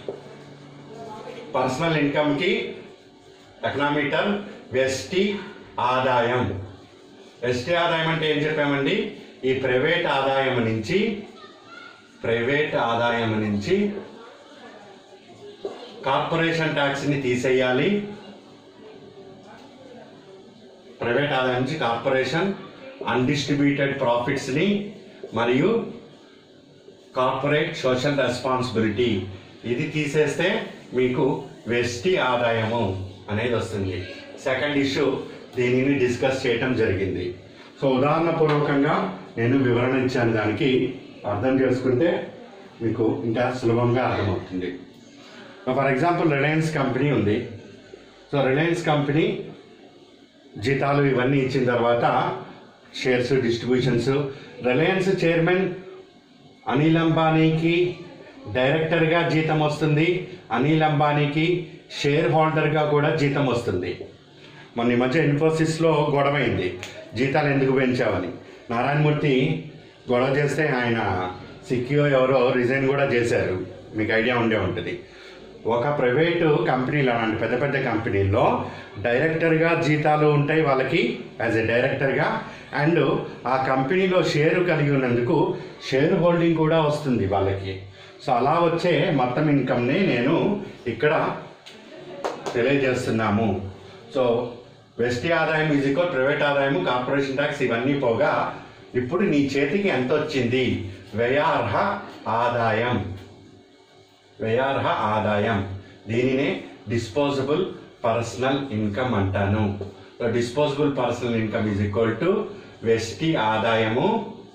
personal ఇన్కమ్కి ఎకనామిక్ టర్మ్ వెస్టి ఆదాయం వెస్టి ఆదాయం అంటే ఏం చెప్పామండి ఈ ప్రైవేట్ ఆదాయం నుంచి ప్రైవేట్ ఆదాయం నుంచి కార్పొరేషన్ ట్యాక్స్ని తీసేయాలి ప్రైవేట్ ఆదాయం నుంచి కార్పొరేషన్ అన్డిస్ట్రిబ్యూటెడ్ ప్రాఫిట్స్ని మరియు కార్పొరేట్ సోషల్ రెస్పాన్సిబిలిటీ ఇది తీసేస్తే మీకు వెస్టి ఆదాయము అనేది వస్తుంది సెకండ్ ఇష్యూ దీనిని డిస్కస్ చేయటం జరిగింది సో ఉదాహరణ పూర్వకంగా నేను వివరణ ఇచ్చాను దానికి అర్థం చేసుకుంటే మీకు ఇంకా సులభంగా అర్థమవుతుంది ఫర్ ఎగ్జాంపుల్ రిలయన్స్ కంపెనీ ఉంది సో రిలయన్స్ కంపెనీ జీతాలు ఇవన్నీ ఇచ్చిన తర్వాత shares distributions Reliance chairman Anil అంబానీకి డైరెక్టర్గా జీతం వస్తుంది అనిల్ అంబానీకి షేర్ హోల్డర్గా కూడా జీతం వస్తుంది మొన్న ఈ మధ్య ఇన్ఫోసిస్లో గొడవ అయింది జీతాలు ఎందుకు పెంచావని నారాయణమూర్తి గొడవ చేస్తే ఆయన సిక్కియో ఎవరో రిజైన్ కూడా చేశారు మీకు ఐడియా ఉండే ఉంటుంది ఒక ప్రైవేటు కంపెనీలు అలాంటి పెద్ద పెద్ద కంపెనీల్లో డైరెక్టర్గా జీతాలు ఉంటాయి వాళ్ళకి యాజ్ ఎ డైరెక్టర్గా అండ్ ఆ కంపెనీలో షేరు కలిగి ఉన్నందుకు షేర్ హోల్డింగ్ కూడా వస్తుంది వాళ్ళకి సో అలా వచ్చే మొత్తం ఇన్కమ్ని నేను ఇక్కడ తెలియజేస్తున్నాము సో వెస్టి ఆదాయం ఈజ్ ఈక్వల్ ప్రైవేట్ ఆదాయము కార్పొరేషన్ ట్యాక్స్ ఇవన్నీ పోగా ఇప్పుడు నీ చేతికి ఎంత వచ్చింది వ్యయార్హ ఆదాయం వ్యయార్హ ఆదాయం దీనినే డిస్పోజబుల్ పర్సనల్ ఇన్కమ్ అంటాను disposable personal income is equal to వెస్టి ఆదాయము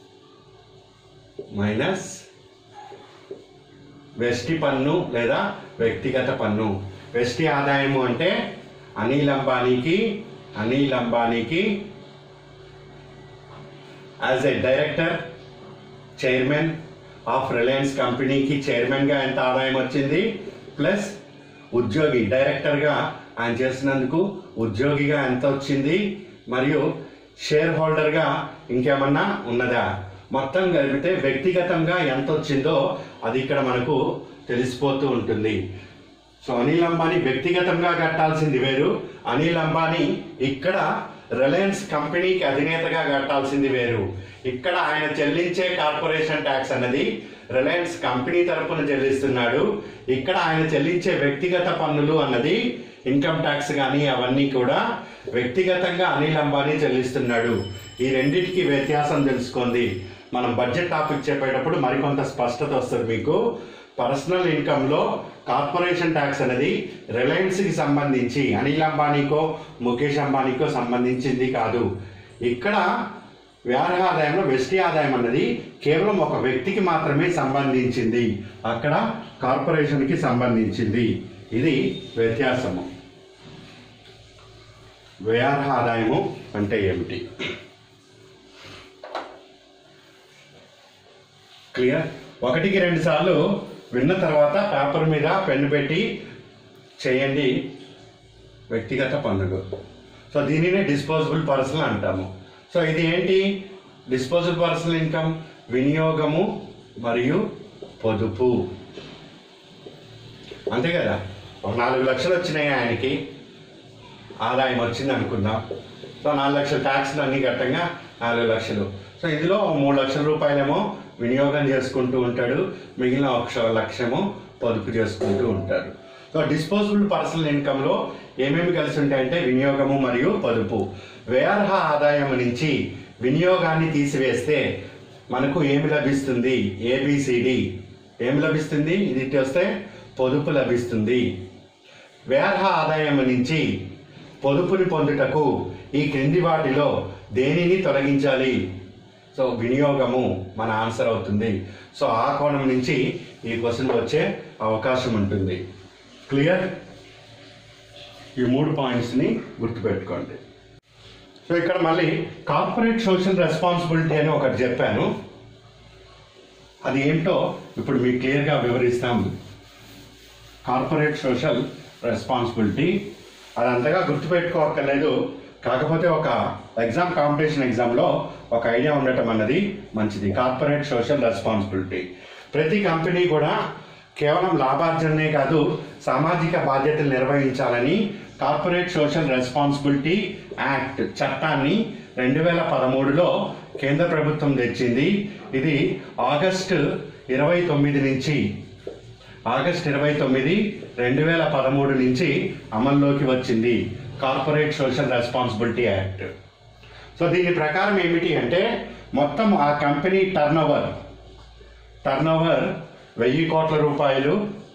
మైనస్ వెస్టి పన్ను లేదా వ్యక్తిగత పన్ను వెస్టి ఆదాయము అంటే అనిల్ అంబానీకి అనిల్ అంబానీకి as a director chairman of Reliance కంపెనీకి చైర్మన్గా ఎంత ఆదాయం వచ్చింది ప్లస్ ఉద్యోగి డైరెక్టర్గా ఆయన చేసినందుకు ఉద్యోగిగా ఎంత వచ్చింది మరియు షేర్ హోల్డర్గా ఇంకేమన్నా ఉన్నదా మొత్తం కలిపితే వ్యక్తిగతంగా ఎంత వచ్చిందో అది ఇక్కడ మనకు తెలిసిపోతూ ఉంటుంది సో అనిల్ అంబానీ వ్యక్తిగతంగా కట్టాల్సింది వేరు అనిల్ అంబానీ ఇక్కడ రిలయన్స్ కంపెనీకి అధినేతగా కట్టాల్సింది వేరు ఇక్కడ ఆయన చెల్లించే కార్పొరేషన్ ట్యాక్స్ అన్నది రిలయన్స్ కంపెనీ తరపున చెల్లిస్తున్నాడు ఇక్కడ ఆయన చెల్లించే వ్యక్తిగత పన్నులు అన్నది ఇన్కమ్ ట్యాక్స్ కానీ అవన్నీ కూడా వ్యక్తిగతంగా అనిల్ అంబానీ చెల్లిస్తున్నాడు ఈ రెండింటికి వ్యత్యాసం తెలుసుకోండి మనం బడ్జెట్ టాపిక్ చెప్పేటప్పుడు మరికొంత స్పష్టత వస్తుంది మీకు పర్సనల్ ఇన్కంలో కార్పొరేషన్ ట్యాక్స్ అనేది రిలయన్స్కి సంబంధించి అనిల్ అంబానీకో ముఖేష్ అంబానీకో సంబంధించింది కాదు ఇక్కడ వ్యారహ ఆదాయంలో వెస్టి ఆదాయం అన్నది కేవలం ఒక వ్యక్తికి మాత్రమే సంబంధించింది అక్కడ కార్పొరేషన్కి సంబంధించింది ఇది వ్యత్యాసము వ్యయార్హ ఆదాయము అంటే ఏమిటి క్లియర్ ఒకటికి రెండు సార్లు విన్న తర్వాత పేపర్ మీద పెన్ను పెట్టి చేయండి వ్యక్తిగత పన్నులు సో దీనినే డిస్పోజబుల్ పర్సనల్ అంటాము సో ఇది ఏంటి డిస్పోజబుల్ పర్సనల్ ఇన్కమ్ వినియోగము మరియు పొదుపు అంతే కదా ఒక నాలుగు లక్షలు వచ్చినాయి ఆయనకి ఆదాయం వచ్చింది అనుకుందాం సో నాలుగు లక్షల ట్యాక్స్లు అన్ని కట్టంగా నాలుగు లక్షలు సో ఇందులో మూడు లక్షల రూపాయలేమో వినియోగం చేసుకుంటూ ఉంటాడు మిగిలిన ఒక లక్ష్యము పొదుపు చేసుకుంటూ ఉంటాడు సో డిస్పోజబుల్ పర్సనల్ ఇన్కంలో ఏమేమి కలిసి ఉంటాయంటే వినియోగము మరియు పొదుపు వ్యయార్హ ఆదాయం నుంచి వినియోగాన్ని తీసివేస్తే మనకు ఏమి లభిస్తుంది ఏబిసిడి ఏమి లభిస్తుంది ఇది ఇటు వస్తే పొదుపు లభిస్తుంది వ్యయార్హ ఆదాయం నుంచి పొదుపుని పొందుటకు ఈ క్రింది వాటిలో దేనిని తొలగించాలి సో వినియోగము మన ఆన్సర్ అవుతుంది సో ఆ కోణం నుంచి ఈ క్వశ్చన్ వచ్చే అవకాశం ఉంటుంది క్లియర్ ఈ మూడు పాయింట్స్ని గుర్తుపెట్టుకోండి సో ఇక్కడ మళ్ళీ కార్పొరేట్ సోషల్ రెస్పాన్సిబిలిటీ అని ఒకటి చెప్పాను అది ఏంటో ఇప్పుడు మీకు క్లియర్గా వివరిస్తాం కార్పొరేట్ సోషల్ రెస్పాన్సిబిలిటీ అది అంతగా గుర్తుపెట్టుకోక్కర్లేదు కాకపోతే ఒక ఎగ్జామ్ కాంపిటీషన్ ఎగ్జామ్లో ఒక ఐడియా ఉండటం అన్నది మంచిది కార్పొరేట్ సోషల్ రెస్పాన్సిబిలిటీ ప్రతి కంపెనీ కూడా కేవలం లాభార్జనే కాదు సామాజిక బాధ్యతలు నిర్వహించాలని కార్పొరేట్ సోషల్ రెస్పాన్సిబిలిటీ యాక్ట్ చట్టాన్ని రెండు వేల పదమూడులో కేంద్ర ప్రభుత్వం తెచ్చింది ఇది ఆగస్టు ఇరవై తొమ్మిది నుంచి ఆగస్ట్ ఇరవై తొమ్మిది రెండు వేల పదమూడు నుంచి అమల్లోకి వచ్చింది corporate social responsibility act so దీని ప్రకారం ఏమిటి అంటే మొత్తం ఆ company turnover turnover వెయ్యి కోట్ల రూపాయలు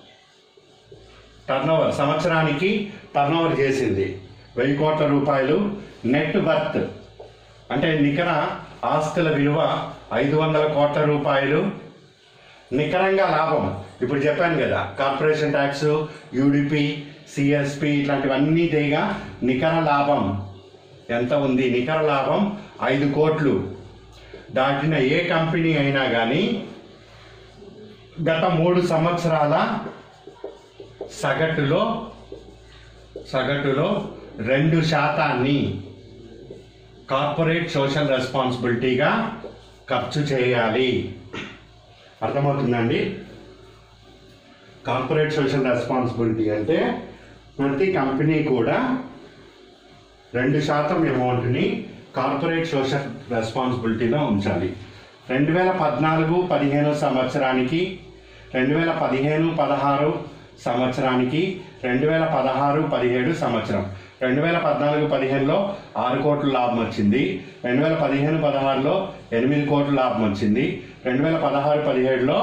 టర్న్ ఓవర్ సంవత్సరానికి టర్న్ ఓవర్ చేసింది వెయ్యి కోట్ల రూపాయలు నెట్ వర్త్ అంటే నికర ఆస్తుల విలువ ఐదు వందల కోట్ల రూపాయలు నికరంగా లాభం ఇప్పుడు చెప్పాను కదా కార్పొరేషన్ ట్యాక్స్ యూడిపి సిఎస్పి ఇట్లాంటివన్నీ తీయగా నికర లాభం ఎంత ఉంది నికర లాభం ఐదు కోట్లు దాటిన ఏ కంపెనీ అయినా కానీ గత మూడు సంవత్సరాల సగటులో సగటులో రెండు శాతాన్ని కార్పొరేట్ సోషల్ రెస్పాన్సిబిలిటీగా ఖర్చు చేయాలి అర్థమవుతుందండి కార్పొరేట్ సోషల్ రెస్పాన్సిబిలిటీ అంటే ప్రతి కంపెనీ కూడా రెండు శాతం అమౌంట్ని కార్పొరేట్ సోషల్ రెస్పాన్సిబిలిటీలో ఉంచాలి రెండు వేల పద్నాలుగు పదిహేను సంవత్సరానికి రెండు వేల పదిహేను పదహారు సంవత్సరానికి రెండు వేల పదహారు పదిహేడు సంవత్సరం రెండు వేల పద్నాలుగు పదిహేనులో ఆరు కోట్ల లాభం వచ్చింది రెండు వేల పదిహేను పదహారులో ఎనిమిది కోట్ల లాభం వచ్చింది రెండు వేల పదహారు పదిహేడులో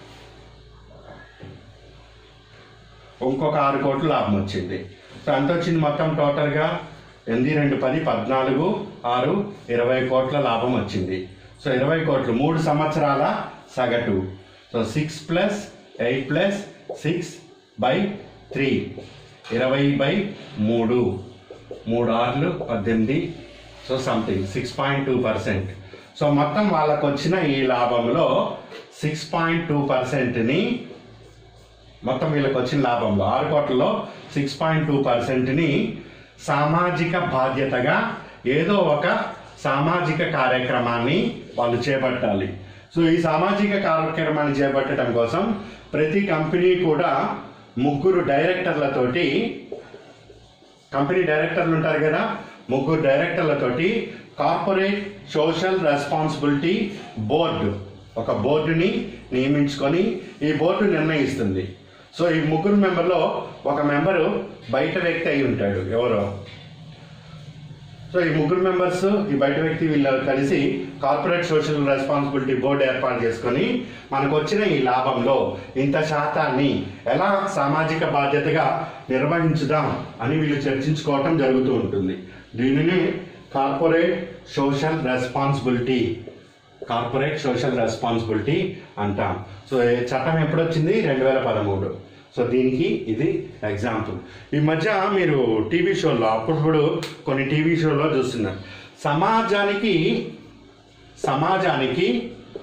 ఇంకొక ఆరు కోట్ల లాభం వచ్చింది సో ఎంత వచ్చింది మొత్తం టోటల్గా ఎనిమిది రెండు పది పద్నాలుగు ఆరు ఇరవై కోట్ల లాభం వచ్చింది సో ఇరవై కోట్లు మూడు సంవత్సరాల సగటు so six plus eight plus six by three ఇరవై బై మూడు మూడు ఆర్లు పద్దెనిమిది so something six point two percent so మొత్తం వాళ్ళకు వచ్చిన ఈ లాభంలో సిక్స్ పాయింట్ టూ పర్సెంట్ని మొత్తం వీళ్ళకి వచ్చిన లాభంలో ఆరు కోట్లలో సిక్స్ పాయింట్ టూ పర్సెంట్ని సామాజిక బాధ్యతగా ఏదో ఒక సామాజిక కార్యక్రమాన్ని వాళ్ళు చేపట్టాలి సో ఈ సామాజిక కార్యక్రమాన్ని చేపట్టడం కోసం ప్రతి కంపెనీ కూడా ముగ్గురు డైరెక్టర్లతోటి కంపెనీ డైరెక్టర్లు ఉంటారు కదా ముగ్గురు డైరెక్టర్లతోటి కార్పొరేట్ సోషల్ రెస్పాన్సిబిలిటీ బోర్డు ఒక బోర్డుని నియమించుకొని ఈ బోర్డు నిర్ణయిస్తుంది సో ఈ ముగ్గురు మెంబర్లో ఒక మెంబరు బయట వ్యక్తి అయి ఉంటాడు ఎవరో సో ఈ ముగ్గురు మెంబర్స్ ఈ బయట వ్యక్తి వీళ్ళు కలిసి కార్పొరేట్ సోషల్ రెస్పాన్సిబిలిటీ బోర్డు ఏర్పాటు చేసుకొని మనకు వచ్చిన ఈ లాభంలో ఇంత శాతాన్ని ఎలా సామాజిక బాధ్యతగా నిర్వహించుదాం అని వీళ్ళు చర్చించుకోవటం జరుగుతూ ఉంటుంది దీనిని corporate social responsibility corporate social responsibility అంటాం సో ఈ చట్టం ఎప్పుడు వచ్చింది రెండు వేల పదమూడు సో దీనికి ఇది ఎగ్జాంపుల్ ఈ మధ్య మీరు టీవీ షోలో అప్పుడప్పుడు కొన్ని టీవీ షోలో చూస్తున్నారు సమాజానికి సమాజానికి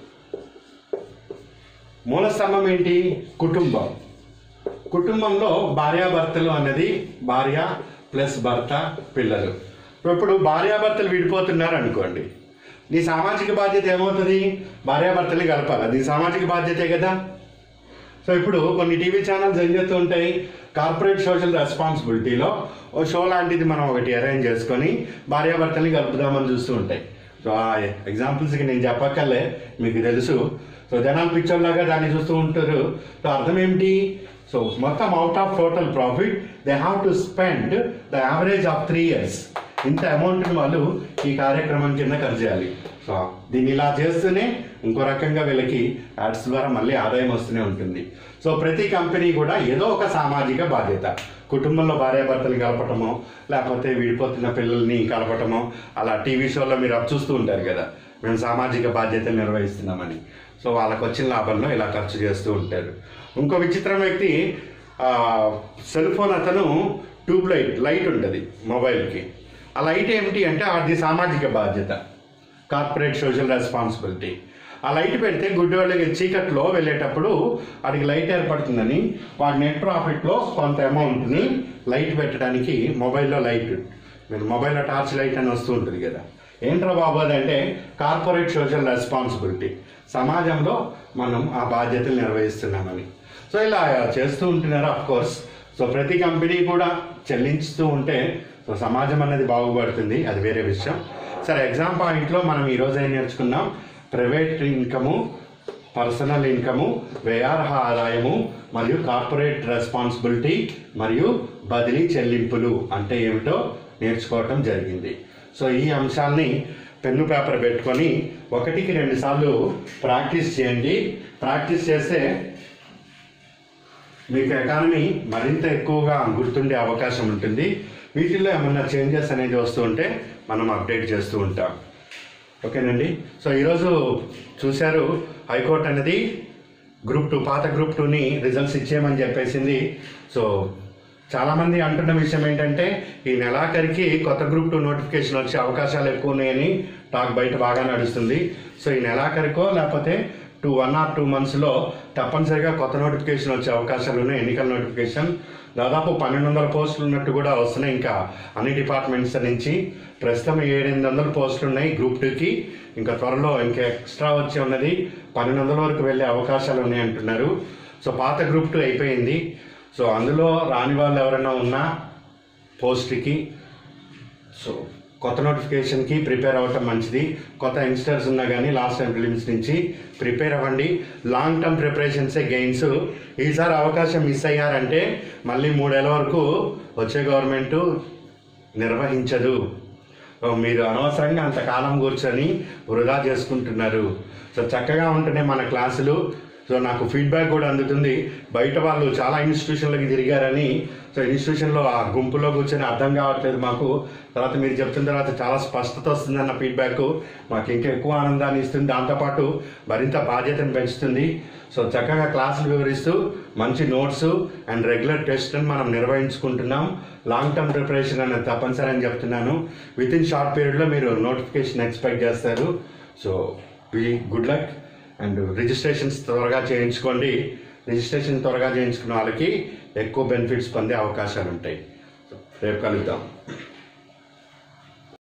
మూల స్తంభం ఏంటి కుటుంబం కుటుంబంలో భార్యాభర్తలు అన్నది భార్య ప్లస్ భర్త పిల్లలు ఇప్పుడు భార్యాభర్తలు విడిపోతున్నారు అనుకోండి నీ సామాజిక బాధ్యత ఏమవుతుంది భార్యాభర్తల్ని కలపాలి అది సామాజిక బాధ్యతే కదా సో ఇప్పుడు కొన్ని టీవీ ఛానల్స్ ఏం చేస్తూ ఉంటాయి కార్పొరేట్ సోషల్ రెస్పాన్సిబిలిటీలో ఓ షో లాంటిది మనం ఒకటి అరేంజ్ చేసుకొని భార్యాభర్తల్ని కలుపుదామని చూస్తూ ఉంటాయి సో ఆ ఎగ్జాంపుల్స్కి నేను చెప్పక్కర్లే మీకు తెలుసు సో జనాలు పిక్చర్ లాగా దాన్ని చూస్తూ ఉంటారు సో అర్థం ఏమిటి సో మొత్తం out of total profit they have to spend the average of three years ఇంత అమౌంట్ని వాళ్ళు ఈ కార్యక్రమం కింద ఖర్చు చేయాలి సో దీన్ని ఇలా చేస్తూనే ఇంకో రకంగా వీళ్ళకి యాడ్స్ ద్వారా మళ్ళీ ఆదాయం వస్తూనే ఉంటుంది సో ప్రతి కంపెనీ కూడా ఏదో ఒక సామాజిక బాధ్యత కుటుంబంలో భార్యాభర్తలు కలపటమో లేకపోతే విడిపోతున్న పిల్లల్ని కలపటమో అలా టీవీ షోలో మీరు అప్ చూస్తూ ఉంటారు కదా మేము సామాజిక బాధ్యతలు నిర్వహిస్తున్నామని సో వాళ్ళకి వచ్చిన లాభంలో ఇలా ఖర్చు చేస్తూ ఉంటారు ఇంకో విచిత్రం వ్యక్తి ఆ, సెల్ ఫోన్ అతను ట్యూబ్ లైట్ లైట్ ఉంటుంది మొబైల్కి ఆ లైట్ ఏమిటి అంటే అది సామాజిక బాధ్యత కార్పొరేట్ సోషల్ రెస్పాన్సిబిలిటీ ఆ లైట్ పెడితే గుడ్డివాళ్ళకి చీకట్లో వెళ్ళేటప్పుడు వాడికి లైట్ ఏర్పడుతుందని వాడి నెట్ ప్రాఫిట్లో కొంత అమౌంట్ని లైట్ పెట్టడానికి మొబైల్లో లైట్ మీరు మొబైల్లో టార్చ్ లైట్ అని వస్తూ ఉంటుంది కదా ఏంట్రా బాబు అది అంటే కార్పొరేట్ సోషల్ రెస్పాన్సిబిలిటీ సమాజంలో మనం ఆ బాధ్యతలు నిర్వహిస్తున్నామని సో ఇలా చేస్తూ ఉంటున్నారు అఫ్ కోర్స్ సో ప్రతి కంపెనీ కూడా చెల్లించుతూ ఉంటే సో సమాజం అనేది బాగుపడుతుంది అది వేరే విషయం సరే ఎగ్జామ్ పాయింట్లో మనం ఈరోజు ఏం నేర్చుకున్నాం ప్రైవేట్ ఇన్కము పర్సనల్ ఇన్కము వ్యయార్హ ఆదాయము మరియు కార్పొరేట్ రెస్పాన్సిబిలిటీ మరియు బదిలీ చెల్లింపులు అంటే ఏమిటో నేర్చుకోవటం జరిగింది సో ఈ అంశాల్ని పెన్ను పేపర్ పెట్టుకొని ఒకటికి రెండు సార్లు ప్రాక్టీస్ చేయండి ప్రాక్టీస్ చేస్తే మీకు ఎకానమీ మరింత ఎక్కువగా గుర్తుండే అవకాశం ఉంటుంది వీటిల్లో ఏమన్నా చేంజెస్ అనేది వస్తూ ఉంటే మనం అప్డేట్ చేస్తూ ఉంటాం ఓకేనండి సో ఈరోజు చూశారు హైకోర్టు అనేది గ్రూప్ టూ పాత గ్రూప్ టూని రిజల్ట్స్ ఇచ్చేయమని చెప్పేసింది సో చాలామంది అంటున్న విషయం ఏంటంటే ఈ నెలాఖరికి కొత్త గ్రూప్ టూ నోటిఫికేషన్ వచ్చే అవకాశాలు ఎక్కువ ఉన్నాయని టాక్ బయట బాగా నడుస్తుంది సో ఈ నెలాఖరికో లేకపోతే టూ వన్ ఆర్ టూ మంత్స్లో తప్పనిసరిగా కొత్త నోటిఫికేషన్ వచ్చే అవకాశాలు ఉన్నాయి ఎన్నికల నోటిఫికేషన్ దాదాపు పన్నెండు వందల పోస్టులు ఉన్నట్టు కూడా వస్తున్నాయి ఇంకా అన్ని డిపార్ట్మెంట్స్ నుంచి ప్రస్తుతం ఏడెనిమిది వందల పోస్టులు ఉన్నాయి గ్రూప్ టూకి ఇంకా త్వరలో ఇంకా ఎక్స్ట్రా వచ్చి ఉన్నది పన్నెండు వందల వరకు వెళ్ళే అవకాశాలు ఉన్నాయి అంటున్నారు సో పాత గ్రూప్ టూ అయిపోయింది సో అందులో రాని వాళ్ళు ఎవరైనా ఉన్నా పోస్ట్కి సో కొత్త నోటిఫికేషన్కి ప్రిపేర్ అవ్వటం మంచిది కొత్త యంగ్స్టర్స్ ఉన్నా కానీ లాస్ట్ టైం ఫిలిమ్స్ నుంచి ప్రిపేర్ అవ్వండి లాంగ్ టర్మ్ ప్రిపరేషన్సే గెయిన్స్ ఈసారి అవకాశం మిస్ అయ్యారంటే మళ్ళీ మూడేళ్ళ వరకు వచ్చే గవర్నమెంట్ నిర్వహించదు సో మీరు అనవసరంగా అంతకాలం కూర్చొని వృధా చేసుకుంటున్నారు సో చక్కగా ఉంటేనే మన క్లాసులు సో నాకు ఫీడ్బ్యాక్ కూడా అందుతుంది బయట వాళ్ళు చాలా ఇన్స్టిట్యూషన్లకి తిరిగారని సో ఇన్స్టిట్యూషన్లో ఆ గుంపులో కూర్చొని అర్థం కావట్లేదు మాకు తర్వాత మీరు చెప్తున్న తర్వాత చాలా స్పష్టత వస్తుందన్న ఫీడ్బ్యాక్ మాకు ఇంకా ఎక్కువ ఆనందాన్ని ఇస్తుంది దాంతోపాటు మరింత బాధ్యతను పెంచుతుంది సో చక్కగా క్లాసులు వివరిస్తూ మంచి నోట్స్ అండ్ రెగ్యులర్ టెస్ట్ని మనం నిర్వహించుకుంటున్నాం లాంగ్ టర్మ్ ప్రిపరేషన్ అనేది తప్పనిసరి అని చెప్తున్నాను విత్ ఇన్ షార్ట్ పీరియడ్లో మీరు నోటిఫికేషన్ ఎక్స్పెక్ట్ చేస్తారు so we good luck and registrations త్వరగా చేయించుకోండి రిజిస్ట్రేషన్ త్వరగా చేయించుకున్న వాళ్ళకి ఎక్కువ బెనిఫిట్స్ పొందే అవకాశాలు ఉంటాయి సో రేపు కలుద్దాం